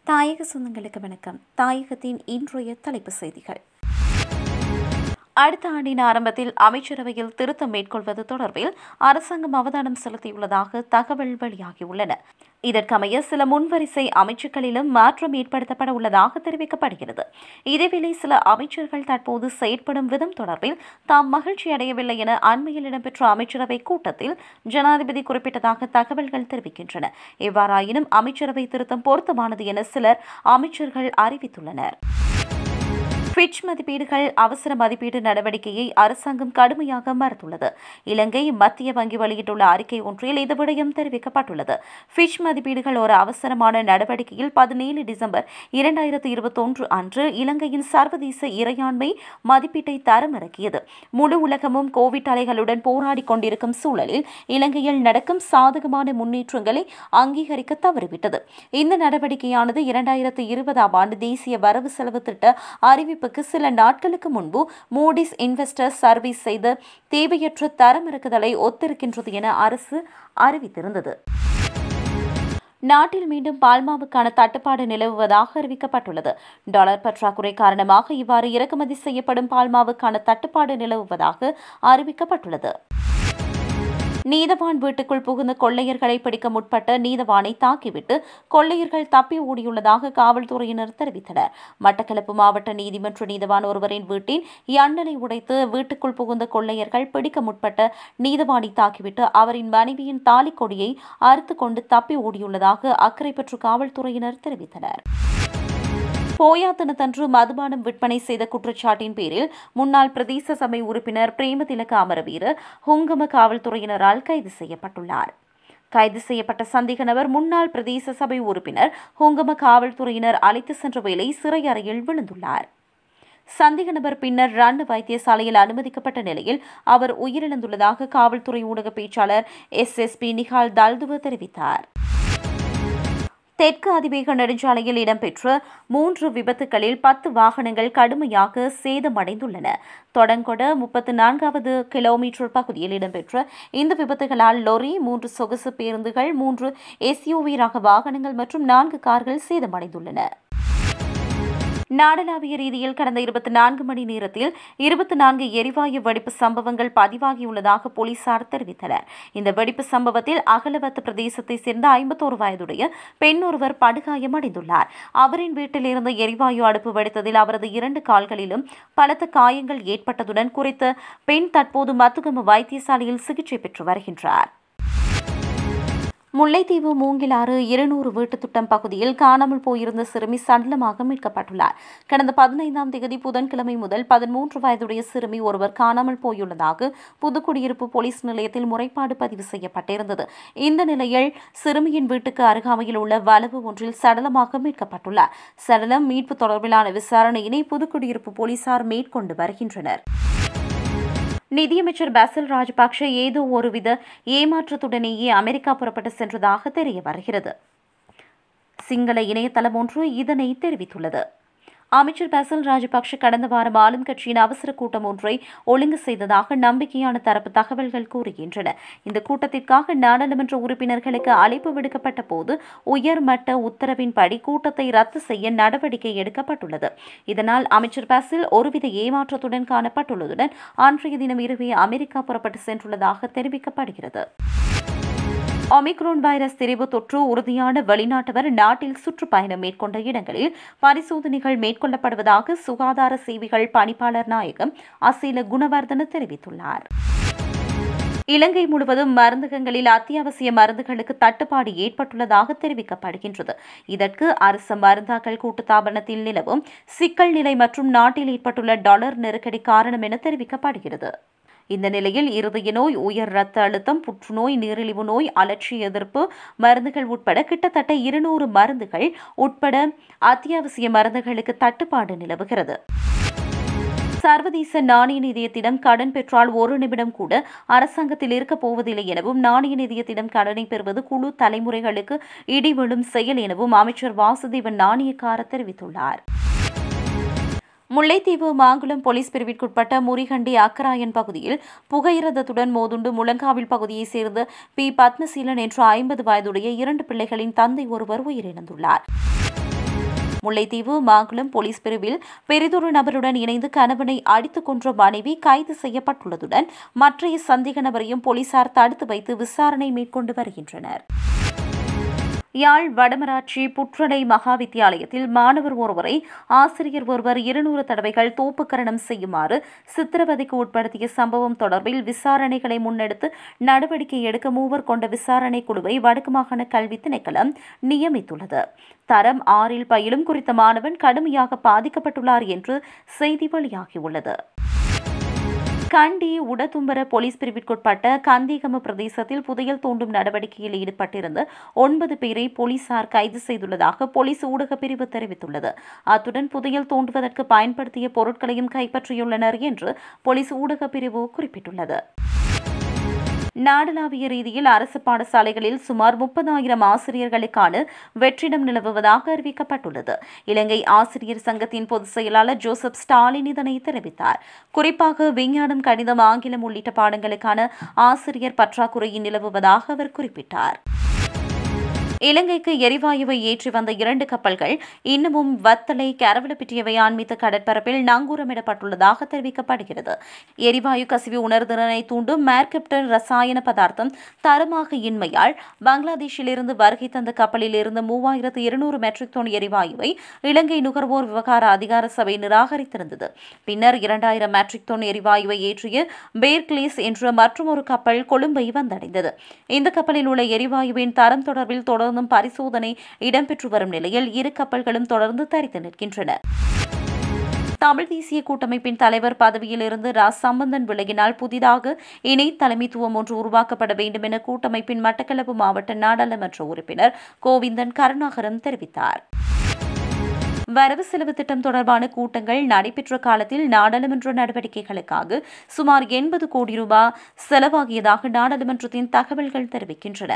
தாயக சொந்தங்களுக்கு வணக்கம் தாயகத்தின் இன்றைய தலைப்பு செய்திகள் அடுத்த ஆண்டின் ஆரம்பத்தில் அமைச்சரவையில் திருத்தம் மேற்கொள்வது தொடர்பில் அரசாங்கம் அவதானம் செலுத்தியுள்ளதாக தகவல் வெளியாகியுள்ளன இதற்கமைய சில முன்வரிசை அமைச்சுக்களிலும் மாற்றம் ஏற்படுத்தப்பட உள்ளதாக தெரிவிக்கப்படுகிறது இதேவேளை சில அமைச்சர்கள் தற்போது செயற்படும் விதம் தொடர்பில் தாம் மகிழ்ச்சி அடையவில்லை என அண்மையில் இடம்பெற்ற அமைச்சரவை கூட்டத்தில் ஜனாதிபதி குறிப்பிட்டதாக தகவல்கள் தெரிவிக்கின்றன எவ்வாறாயினும் அமைச்சரவை திருத்தம் பொருத்தமானது என சிலர் அமைச்சர்கள் அறிவித்துள்ளனர் ஃபிட்ச் மதிப்பீடுகள் அவசர மதிப்பீடு நடவடிக்கையை அரசாங்கம் கடுமையாக மறுத்துள்ளது இலங்கை மத்திய வங்கி வெளியிட்டுள்ள அறிக்கை ஒன்றில் இது விடயம் தெரிவிக்கப்பட்டுள்ளது ஃபிட்ச் மதிப்பீடுகள் ஒரு அவசரமான நடவடிக்கையில் பதினேழு டிசம்பர் இரண்டாயிரத்து இருபத்தொன்று அன்று இலங்கையின் சர்வதேச இறையாண்மை மதிப்பீட்டை தரமிறக்கியது முழு உலகமும் கோவிட் அலைகளுடன் போராடி கொண்டிருக்கும் சூழலில் இலங்கையில் நடக்கும் சாதகமான முன்னேற்றங்களை அங்கீகரிக்க தவறிவிட்டது இந்த நடவடிக்கையானது இரண்டாயிரத்து இருபதாம் ஆண்டு தேசிய வரவு செலவு திட்ட அறிவிப்பு அறிவிப்புக்கு சில நாட்களுக்கு முன்பு மூடிஸ் இன்வெஸ்டர்ஸ் சர்வீஸ் செய்த தேவையற்ற தரமிறக்குதலை ஒத்திருக்கின்றது என அரசு அறிவித்திருந்தது நாட்டில் மீண்டும் பால்மாவுக்கான தட்டுப்பாடு நிலவுவதாக அறிவிக்கப்பட்டுள்ளது டாலர் பற்றாக்குறை காரணமாக இவ்வாறு இறக்குமதி செய்யப்படும் பால்மாவுக்கான தட்டுப்பாடு நிலவுவதாக அறிவிக்கப்பட்டுள்ளது நீதவான் வீட்டுக்குள் புகுந்த கொள்ளையர்களை பிடிக்க முற்பட்ட நீதவானை தாக்கிவிட்டு கொள்ளையர்கள் தப்பி ஓடியுள்ளதாக காவல்துறையினர் தெரிவித்தனர் மட்டக்களப்பு மாவட்ட நீதிமன்ற நீதவான் ஒருவரின் வீட்டின் எண்ணலை உடைத்து வீட்டுக்குள் புகுந்த கொள்ளையர்கள் பிடிக்க முற்பட்ட நீதவானை தாக்கிவிட்டு அவரின் மனைவியின் தாலிக்கொடியை அறுத்து கொண்டு தப்பி ஓடியுள்ளதாக அக்கரைப்பற்று காவல்துறையினர் தெரிவித்தனர் போயா தினத்தன்று மதுபானம் விற்பனை செய்த குற்றச்சாட்டின் பேரில் முன்னாள் பிரதேச சபை உறுப்பினர் பிரேமதிலக அமரவீர ஹுங்கம காவல்துறையினரால் கைது செய்யப்பட்டுள்ளார் கைது செய்யப்பட்ட சந்தேக நபர் முன்னாள் பிரதேச சபை உறுப்பினர் ஹுங்கம காவல்துறையினர் அழைத்து சென்ற வேளை சிறை அறையில் விழுந்துள்ளார் சந்தேக நபர் பின்னர் ரன் வைத்தியசாலையில் அனுமதிக்கப்பட்ட நிலையில் அவர் உயிரிழந்துள்ளதாக காவல்துறை ஊடக பேச்சாளர் S S P Nihal Thalduwa தெரிவித்தார் தெற்கு அதிவேக நெடுஞ்சாலையில் இடம்பெற்ற மூன்று விபத்துகளில் பத்து வாகனங்கள் கடுமையாக சேதமடைந்துள்ளன தொடங்கொட முப்பத்து நான்காவது கிலோமீட்டர் பகுதியில் இடம்பெற்ற இந்த விபத்துகளால் லொரி மூன்று சொகுசு பேருந்துகள் மூன்று எஸ்யூவி ரக வாகனங்கள் மற்றும் நான்கு கார்கள் சேதமடைந்துள்ளன நாடளாவிய ரீதியில் கடந்த இருபத்தி நான்கு மணி நேரத்தில் இருபத்தி நான்கு எரிவாயு வெடிப்பு சம்பவங்கள் பதிவாகியுள்ளதாக போலீசார் தெரிவித்தனர் இந்த வெடிப்பு சம்பவத்தில் அகலவத் பிரதேசத்தை சேர்ந்த ஐம்பத்தோரு வயதுடைய பெண் ஒருவர் படுகாயமடைந்துள்ளார் அவரின் வீட்டில் இருந்த எரிவாயு அடுப்பு வெடித்ததில் அவரது இரண்டு கால்களிலும் பலத்த காயங்கள் ஏற்பட்டதுடன் குறித்த பெண் தற்போது மத்துகம வைத்தியசாலையில் சிகிச்சை பெற்று வருகின்றார் முல்லைத்தீவு மூங்கிலாறு இருநூறு வீட்டுத்திட்டம் பகுதியில் காணாமல் போயிருந்த சிறுமி சடலமாக மீட்கப்பட்டுள்ளார் கடந்த பதினைந்தாம் தேதி புதன்கிழமை முதல் பதிமூன்று வயதுடைய சிறுமி ஒருவர் காணாமல் போயுள்ளதாக புதுக்குடியிருப்பு போலீஸ் நிலையத்தில் முறைப்பாடு பதிவு செய்யப்பட்டிருந்தது இந்த நிலையில் சிறுமியின் வீட்டுக்கு அருகாமையில் உள்ள வலவு ஒன்றில் சடலமாக மீட்கப்பட்டுள்ளார் சடலம் மீட்பு தொடர்பிலான விசாரணையினை புதுக்குடியிருப்பு போலீசார் மேற்கொண்டு வருகின்றனர் நிதியமைச்சர் பசில் ராஜபக்ஷ ஏதோ ஒருவித ஏமாற்றத்துடனேயே அமெரிக்கா புறப்பட்டு சென்றதாக தெரிய வருகிறது சிங்கள இணையதளம் ஒன்று இதனை தெரிவித்துள்ளது அமைச்சர் பசில் ராஜபக்ஷ கடந்த வாரம் ஆளும் கட்சியின் அவசர கூட்டம் ஒன்றை ஒழுங்கு செய்ததாக நம்பிக்கையான தரப்பு தகவல்கள் கூறுகின்றன இந்த கூட்டத்திற்காக நாடாளுமன்ற உறுப்பினர்களுக்கு அழைப்பு விடுக்கப்பட்ட போது உயர்மட்ட உத்தரவின்படி கூட்டத்தை ரத்து செய்ய நடவடிக்கை எடுக்கப்பட்டுள்ளது இதனால் அமைச்சர் பசில் ஒருவித ஏமாற்றத்துடன் காணப்பட்டுள்ளதுடன் அன்றைய தினம் இரவே அமெரிக்கா புறப்பட்டு சென்றுள்ளதாக தெரிவிக்கப்படுகிறது ஒமிக்ரோன் வைரஸ் திரிவு தொற்று உறுதியான வெளிநாட்டவர் நாட்டில் சுற்றுப்பயணம் மேற்கொண்ட இடங்களில் பரிசோதனைகள் மேற்கொள்ளப்படுவதாக சுகாதார சேவைகள் பணிப்பாளர் நாயகம் அசீல குணவர்தன தெரிவித்துள்ளார் இலங்கை முழுவதும் மருந்தகங்களில் அத்தியாவசிய மருந்துகளுக்கு தட்டுப்பாடு ஏற்பட்டுள்ளதாக தெரிவிக்கப்படுகின்றது இதற்கு அரசு மருந்தாக்கல் கூட்டுத்தாபனத்தில் நிலவும் சிக்கல் நிலை மற்றும் நாட்டில் ஏற்பட்டுள்ள டாலர் நெருக்கடி காரணம் என தெரிவிக்கப்படுகிறது இந்த நிலையில் இருதய நோய் உயர் ரத்த அழுத்தம் புற்றுநோய் நீரிழிவு நோய் அலட்சி எதிர்ப்பு மருந்துகள் உட்பட கிட்டத்தட்ட இருநூறு மருந்துகள் உட்பட அத்தியாவசிய மருந்துகளுக்கு தட்டுப்பாடு நிலவுகிறது சர்வதேச நாணய நிதியத்திடம் கடன் பெற்றால் ஒரு நிமிடம் கூட அரசாங்கத்தில் இருக்கப் போவதில்லை எனவும் நாணய நிதியத்திடம் கடனை பெறுவது குழு தலைமுறைகளுக்கு இடிவிழும் செயல் எனவும் அமைச்சர் வாசுதேவன் நாணயக்கார தெரிவித்துள்ளார் முல்லைத்தீவு மாங்குளம் போலீஸ் பிரிவிற்குட்பட்ட முறிகண்டி அக்கராயன் பகுதியில் புகையிரதத்துடன் மோதுண்டு முழங்காவில் பகுதியைச் சேர்ந்த பி பத்மசீலன் என்ற ஐம்பது வயதுடைய இரண்டு பிள்ளைகளின் தந்தை ஒருவர் உயிரிழந்துள்ளார் முல்லைத்தீவு மாங்குளம் போலீஸ் பிரிவில் பெரிதொரு நபருடன் இணைந்து கணவனை அடித்துக் கொன்ற மனைவி கைது செய்யப்பட்டுள்ளதுடன் மற்றைய சந்தேக நபரையும் போலீசார் தடுத்து வைத்து விசாரணை மேற்கொண்டு வருகின்றனர் யாழ் வடமராட்சி புற்றடை மகா வித்தியாலயத்தில் மாணவர் ஒருவரை ஆசிரியர் ஒருவர் இருநூறு தடவைகள் தோப்புக்கரணம் செய்யுமாறு சித்திரவதைக்கு உட்படுத்திய சம்பவம் தொடர்பில் விசாரணைகளை முன்னெடுத்து நடவடிக்கை எடுக்க மூவர் கொண்ட விசாரணை குழுவை வடக்கு மாகாண கல்வி திணைக்களம் நியமித்துள்ளது தரம் ஆறில் பயிலும் குறித்த மாணவன் கடுமையாக பாதிக்கப்பட்டுள்ளார் என்று செய்தி வெளியாகியுள்ளது கண்டி உடதும்பர போலீஸ் பிரிவிற்குட்பட்ட கந்திகம பிரதேசத்தில் புதையல் தோண்டும் நடவடிக்கையில் ஈடுபட்டிருந்த ஒன்பது பேரை போலீசார் கைது செய்துள்ளதாக போலீஸ் ஊடகப் பிரிவு தெரிவித்துள்ளது அத்துடன் புதையல் தோண்டுவதற்கு பயன்படுத்திய பொருட்களையும் கைப்பற்றியுள்ளனர் என்று போலீஸ் ஊடகப் பிரிவு குறிப்பிட்டுள்ளது நாடளாவிய ரீதியில் அரசு பாடசாலைகளில் சுமார் முப்பதாயிரம் ஆசிரியர்களுக்கான வெற்றிடம் நிலவுவதாக அறிவிக்கப்பட்டுள்ளது இலங்கை ஆசிரியர் சங்கத்தின் பொதுச் செயலாளர் ஜோசப் ஸ்டாலின் இதனை தெரிவித்தார் குறிப்பாக விஞ்ஞானம் கணிதம் ஆங்கிலம் உள்ளிட்ட பாடங்களுக்கான ஆசிரியர் பற்றாக்குறை நிலவுவதாக அவர் குறிப்பிட்டார் இலங்கைக்கு எரிவாயுவை ஏற்றி வந்த இரண்டு கப்பல்கள் இன்னமும் வத்தலை கரவலப்பிட்டியவை ஆன்மீத்த கடற்பரப்பில் நங்கூரமிடப்பட்டுள்ளதாக தெரிவிக்கப்படுகிறது எரிவாயு கசிவு உணர்திறனை தூண்டும் மேர்கெப்டன் ரசாயன பதார்த்தம் தரமாக இன்மையால் பங்களாதேஷிலிருந்து வருகை தந்த கப்பலில் இருந்து மூவாயிரத்து இருநூறு மெட்ரிக் டன் எரிவாயுவை இலங்கை நுகர்வோர் விவகார அதிகார சபை நிராகரித்திருந்தது பின்னர் இரண்டாயிரம் மெட்ரிக் டன் எரிவாயுவை ஏற்றிய பேர்க்லேஸ் என்ற மற்றொரு கப்பல் கொழும்பை வந்தடைந்தது இந்த கப்பலில் உள்ள எரிவாயுவின் தரம் தொடர்பில் தொடர் தொடர்ந்தும் பரிசோதனை இடம்பெற்று வரும் நிலையில் இரு கப்பல்களும் தொடர்ந்து தரித்து நிற்கின்றன தமிழ் தேசிய கூட்டமைப்பின் தலைவர் பதவியிலிருந்து ரா சம்பந்தன் விலகினால் புதிதாக இணை தலைமைத்துவம் ஒன்று உருவாக்கப்பட வேண்டும் என கூட்டமைப்பின் மட்டக்களப்பு மாவட்ட நாடாளுமன்ற உறுப்பினர் கோவிந்தன் கருணாகரம் தெரிவித்தார் வரவு செலவு திட்டம் தொடர்பான கூட்டங்கள் நடைபெற்ற காலத்தில் நாடாளுமன்ற நடவடிக்கைகளுக்காக சுமார் எண்பது கோடி ரூபாய் செலவாகியதாக நாடாளுமன்றத்தின் தகவல்கள் தெரிவிக்கின்றன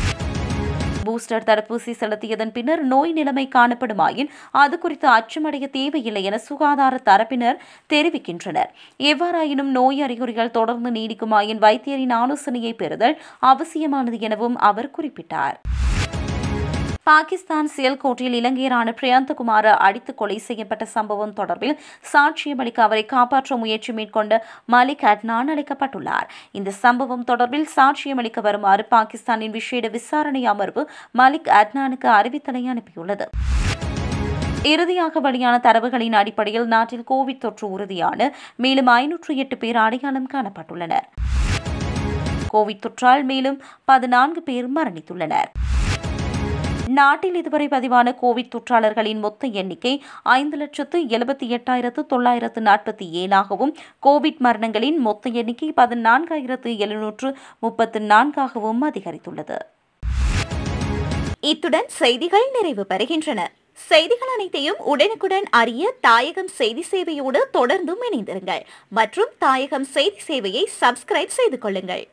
பூஸ்டர் தடுப்பூசி செலுத்தியதன் பின்னர் நோய் நிலைமை காணப்படுமாயின் அது குறித்து அச்சமடைய தேவையில்லை என சுகாதார தரப்பினர் தெரிவிக்கின்றனர் எவ்வாறாயினும் நோய் அறிகுறிகள் தொடர்ந்து நீடிக்குமாயின் வைத்தியரின் ஆலோசனையை பெறுதல் அவசியமானது எனவும் அவர் குறிப்பிட்டார் பாகிஸ்தான் சியல்கோட்டில் இலங்கையரான பிரியந்தகுமார அடித்து கொலை செய்யப்பட்ட சம்பவம் தொடர்பில் சாட்சியம் அளிக்க அவரை காப்பாற்ற முயற்சி மேற்கொண்ட மலிக் அட்னான் அளிக்கப்பட்டுள்ளார் இந்த சம்பவம் தொடர்பில் சாட்சியம் அளிக்க வருமாறு பாகிஸ்தானின் விசேட விசாரணை அமர்வு மலிக் அட்னானுக்கு அறிவித்தலை அனுப்பியுள்ளது இறுதியாக வெளியான தரவுகளின் அடிப்படையில் நாட்டில் கோவிட் தொற்று உறுதியான மேலும் ஐநூற்று எட்டு பேர் அடையாளம் காணப்பட்டுள்ளனர் கோவிட் தொற்றால் மேலும் பதினான்கு பேர் மரணித்துள்ளனர் நாட்டில் இதுவரை பதிவான கோவிட் தொற்றாளர்களின் மொத்த எண்ணிக்கை ஐந்து லட்சத்து எழுபத்தி எட்டாயிரத்து தொள்ளாயிரத்து நாற்பத்தி ஏழாகவும் கோவிட் மரணங்களின் மொத்த எண்ணிக்கை பதினான்காயிரத்து எழுநூற்று முப்பத்து நான்காகவும் அதிகரித்துள்ளது இத்துடன் செய்திகள் நிறைவு பெறுகின்றன செய்திகள் அனைத்தையும் உடனுக்குடன் அறிய தாயகம் செய்தி சேவையோடு தொடர்ந்தும் இணைந்திருங்கள் மற்றும் தாயகம் செய்தி சேவையை சப்ஸ்கிரைப் செய்து கொள்ளுங்கள்